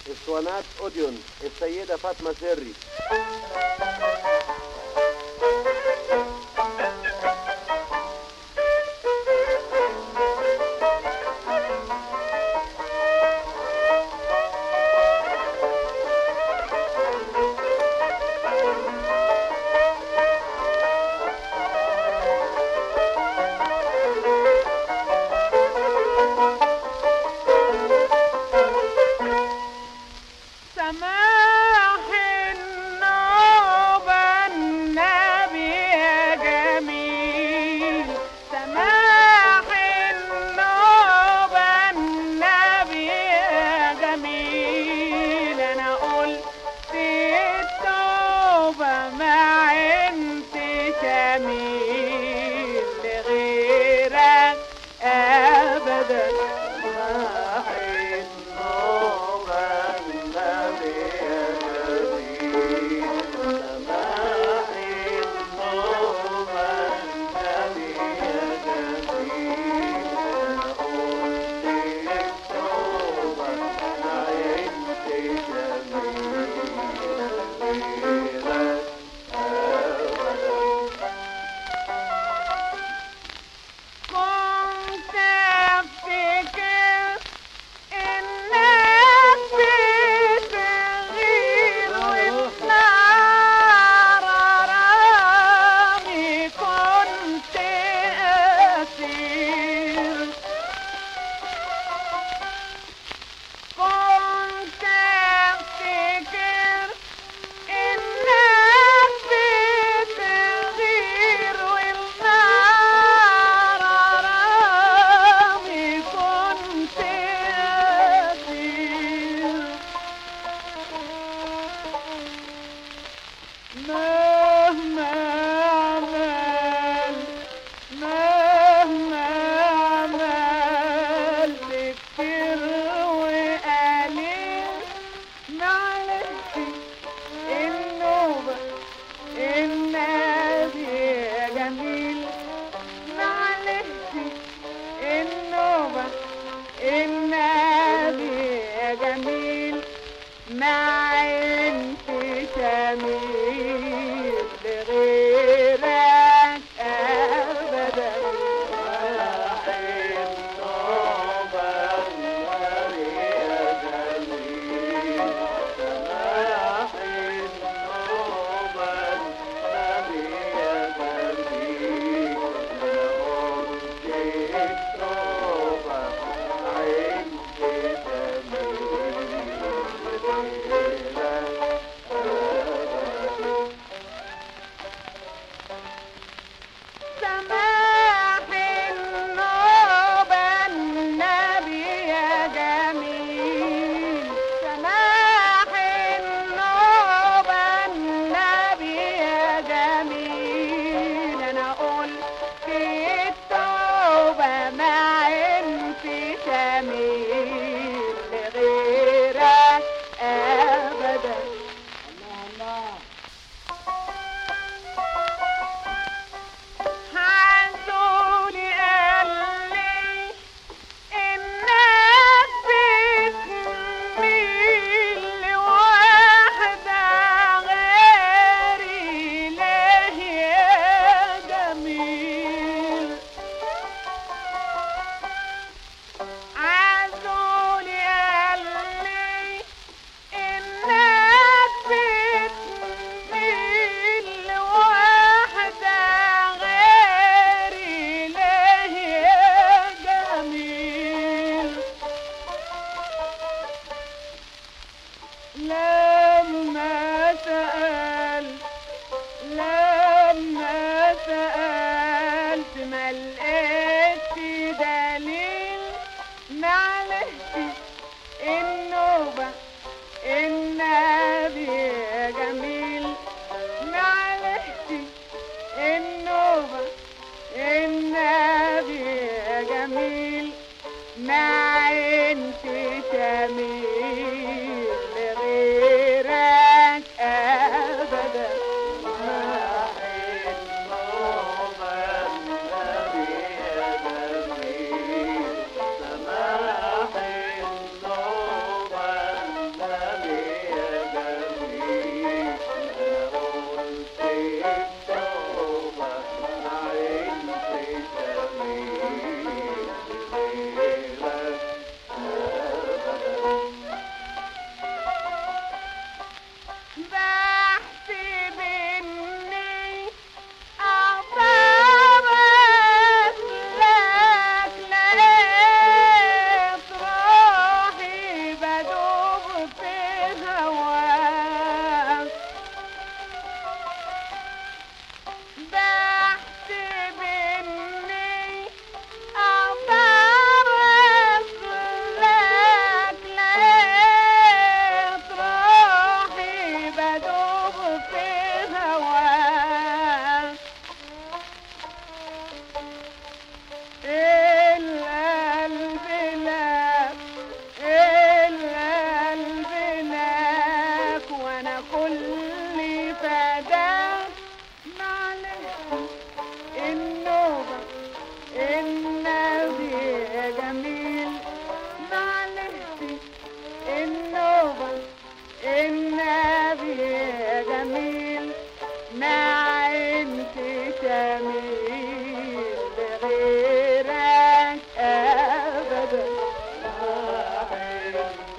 اسطوانات اوديون السيدة فاطمة سري سماح النوبة النبي يا جميل سماح النوبة النبي يا جميل أنا قلت التوبة ما انت جميل لغيرك أبدا سماح كنت افتكر انك بتغير وتنار رامي كنت اسير كنت افتكر انك بتغير والنار رامي كنت اسير مهما عمل مهما عمل كتير وقليل معلش النوبة النبي يا جميل معلش النوبة النبي يا جميل مع انت جميل لغيرك ابدا سماح النوبة النبي يا جميل سماح النوبة النبي يا جميل أنا قلت التوبة ما انت جميل لغيرك أبدا عزولي قال لي إنك بتميل لواحدة غيري ليه يا جميل عزولي قال لي إنك بتميل لواحدة غيري ليه يا جميل لما سأل لما سألت ما لقيتش دليل معلش النوبة النبي يا جميل معلش النوبة النبي يا جميل مع انت جميل لغير كل فداك معلش النوبة النبي يا جميل معلش النوبة النبي يا جميل ما انت تميل لغيرك ابدا ما